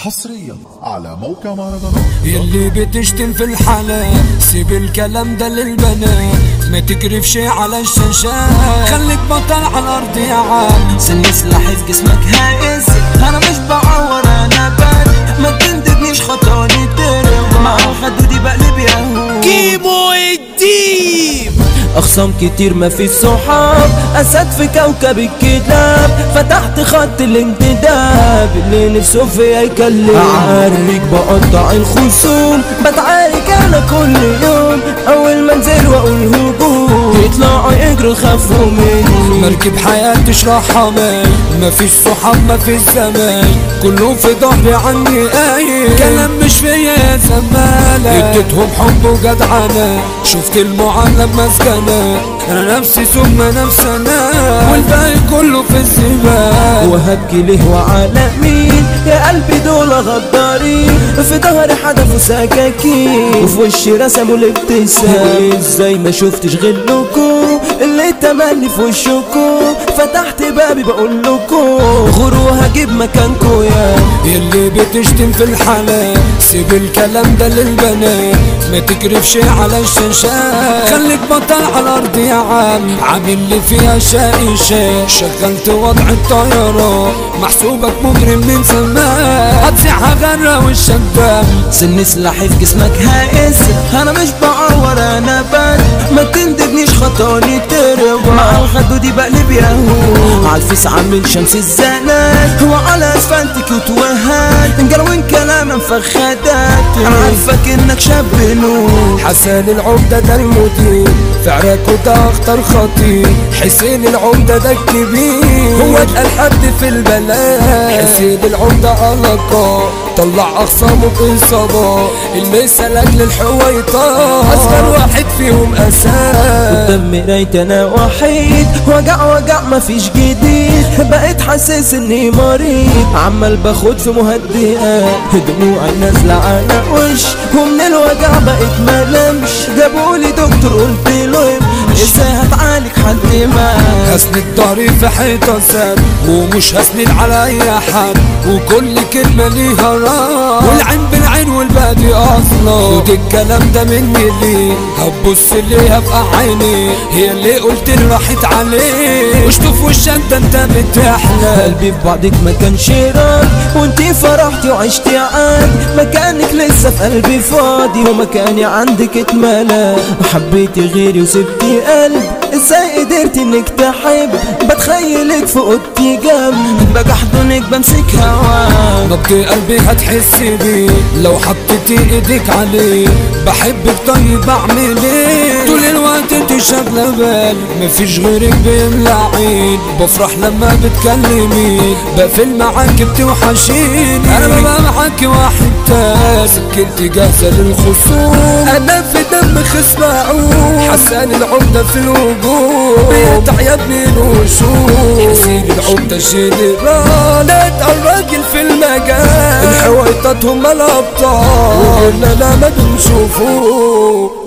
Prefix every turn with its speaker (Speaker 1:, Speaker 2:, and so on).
Speaker 1: حصريا على موقع مهرجانات
Speaker 2: يلي بتشتم في الحلال سيب الكلام ده للبنات ما تكرفش على الشاشات خليك بطل على الارض يا عم
Speaker 3: سن سلاحي في جسمك هائس انا مش بعور انا بس ما تندبنيش خطاني ترم مع خدودي بقلب ياهو
Speaker 2: كيمو الديب
Speaker 3: اخصام كتير ما في صحاب اسد في كوكب الكتاب فتحت خط الانتداب اللي نفسه فيا يكلم عارك بقطع الخصوم بتعارك انا كل يوم اول ما انزل واقول هجوم يطلعوا يجروا خافوا مني
Speaker 2: مركب حياتي اشرحها ماي مفيش صحاب مفيش زماي كلهم في ظهري عني اي كلام مش فيا يا زمالة اديتهم حب وجدعنة شفت المعاملة بمسكنة انا نفسي ثم نفسي انا والباقي كله في الزبال
Speaker 3: وهبكي ليه وعلى مين يا قلبي دول غدارين في ظهري حدفوا سكاكين وفي وشي رسموا الابتسام ازاي ما شفتش غيركم اللي تملي في وشكم فتحت بابي بقول لكم غروا هجيب مكانكم يا
Speaker 2: يلي بتشتم في الحلال سيب الكلام ده للبنات ما تكرفش على الشاشات خليك بطل على الارض يا عم عامل لي فيها شقي شاي شغلت وضع الطيران محسوبك مجرم من زمان هتسيح غرة والشباب
Speaker 3: سن سلاحي في جسمك هائس انا مش بعور انا بس ما تندبنيش خطاني تربى مع الخدودي بقلب ياهو عالفيس عامل شمس الزنات هو على اسفلت كيوت وهاد جروين كلام مفخدات انا عارفك انك شاب نور
Speaker 2: حسن العمدة ده المدير في عراك ده اخطر خطير حسين العمدة ده الكبير هو اتقل حد في البلاد حسين العمدة علاقة طلع اخصامه باصابة المثل لاجل الحويطة اصغر واحد فيهم اساس
Speaker 3: قدام مرايتي انا وحيد وجع وجع مفيش جديد بقيت حاسس اني مريض عمال باخد في مهدئات دموع نازلة على وش ومن الوجع بقيت ملمش جابولي دكتور قلت له ازاي هتعالج حد ما
Speaker 2: هسند ضهري في حيطة سد ومش هسند على اي حد وكل كلمة ليها رأي والعين بالعين والبادي اصلا خد الكلام ده مني ليه هتبص ليها في عيني هي اللي قلت لي راحت عليه واشطف وشك ده انت بتحلى
Speaker 3: قلبي في بعضك ما كانش راضي وانتي فرحتي وعشتي عادي مكانك لسه في قلبي فاضي ومكاني عندك اتملى وحبيتي غيري وسبتي قلبي ازاي قدرتي انك تحب بتخيلك في اوضتي جنب باجي احضنك بمسك هوا
Speaker 2: نبض قلبي هتحس بيه لو حطيتي ايدك عليه بحبك طيب اعمل ايه طول الوقت انت شاغله بالي مفيش غيرك بيملى عين بفرح لما بتكلمي بقفل معاك بتوحشيني انا ببقى معاك واحد تاني سكنتي جاهزه للخصوم انا في دم خصم اعوم حسان العمده في الوجود بيقطع يا ابني الوشوش حسين العمده جنرال الراجل في المجال الحويطات هم الابطال وقلنا لا ما بنشوفوه